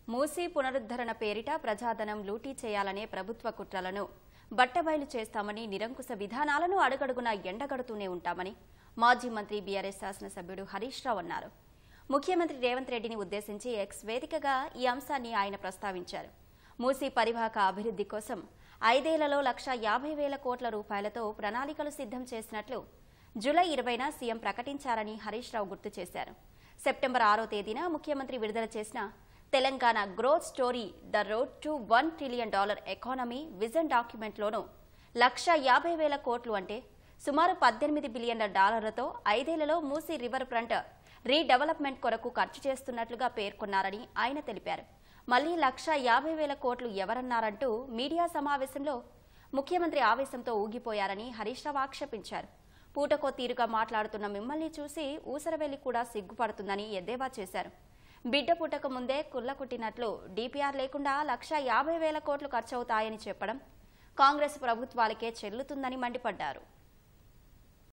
మూసీ పునరుద్ధరణ పేరిట ప్రజాధనం లూటీ చేయాలనే ప్రభుత్వ కుట్రలను బట్టబయలు చేస్తామని నిరంకుశ విధానాలను అడుగడుగునా ఎండగడుతూనే ఉంటామని మాజీ మంత్రి బీఆర్ఎస్ శాసనసభ్యుడు హరీష్ రావు అన్నారు ముఖ్యమంత్రి రేవంత్ రెడ్డిని ఉద్దేశించి ఎక్స్ వేదికగా ఈ అంశాన్ని ఆయన ప్రస్తావించారు మూసీ పరివాహక అభివృద్ధి కోసం ఐదేళ్లలో లక్ష యాభై వేల కోట్ల రూపాయలతో ప్రణాళికలు సిద్ధం చేసినట్లు జూలై ఇరవైన సీఎం ప్రకటించారని హరీష్ రావు గుర్తు చేశారు సెప్టెంబర్ ఆరో తేదీన ముఖ్యమంత్రి విడుదల చేసిన Telangana growth story the road to one trillion dollar economy vision డాక్యుమెంట్లోనూ లక్ష యాభై వేల కోట్లు అంటే సుమారు పద్దెనిమిది బిలియన్ల డాలర్లతో ఐదేళ్లలో మూసీ రివర్ ఫ్రంట్ రీడెవలప్మెంట్ కొరకు ఖర్చు చేస్తున్నట్లుగా పేర్కొన్నారని ఆయన తెలిపారు మళ్లీ లక్ష యాభై వేల కోట్లు ఎవరన్నారంటూ మీడియా సమావేశంలో ముఖ్యమంత్రి ఆవేశంతో ఊగిపోయారని హరీష్ రావు ఆక్షేపించారు పూటకో తీరుగా మాట్లాడుతున్న మిమ్మల్ని చూసి ఊసరవెల్లి కూడా సిగ్గుపడుతుందని ఎద్దేవా చేశారు బిడ్డ పుట్టక ముందే కుల్లకుట్టినట్లు డీపీఆర్ లేకుండా లక్ష యాభై వేల కోట్లు ఖర్చవుతాయని చెప్పడం కాంగ్రెస్ ప్రభుత్వాలకే చెల్లుతుందని మండిపడ్డారు